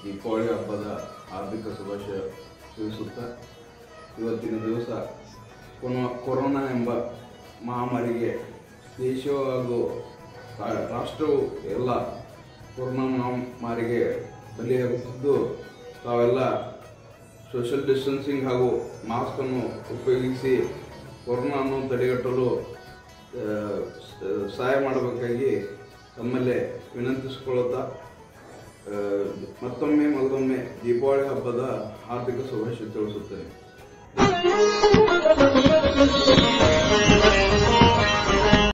ದೀಪಾವಳಿ ಹಬ್ಬದ ಹಾರ್ದಿಕ ಶುಭಾಶಯ ತಿಳಿಸುತ್ತಾ ಇವತ್ತಿನ ದಿವಸ ಕೊನೊ- ಕೊರೋನಾ ಎಂಬ ಮಹಾಮಾರಿಗೆ ದೇಶವು ಹಾಗೂ ರಾ- ರಾಷ್ಟ್ರವು ಎಲ್ಲ ಕೊರೋನಾ ಮಹಾಮಾರಿಗೆ ಬಲಿಯಾಗುತ್ತಿದ್ದು ತಾವೆಲ್ಲ ಸೋಷಿಯಲ್ ಡಿಸ್ಟೆನ್ಸಿಂಗ್ ಹಾಗೂ ಮಾಸ್ಕನ್ನು ಉಪಯೋಗಿಸಿ ಕೊರೋನಾವನ್ನು ತಡೆಗಟ್ಟಲು ಆ, ಸ- ಸಹಾಯ ಮಾಡಬೇಕಾಗಿ ತಮ್ಮಲ್ಲೇ ವಿನಂತಿಸಿಕೊಳ್ಳುತ್ತಾ ಆ, ಮತ್ತೊಮ್ಮೆ ಮಗದೊಮ್ಮೆ ದೀಪಾವಳಿ ಹಬ್ಬದ ಹಾರ್ದಿಕ ಶುಭಾಶಯ ತಿಳಿಸುತ್ತೇನೆ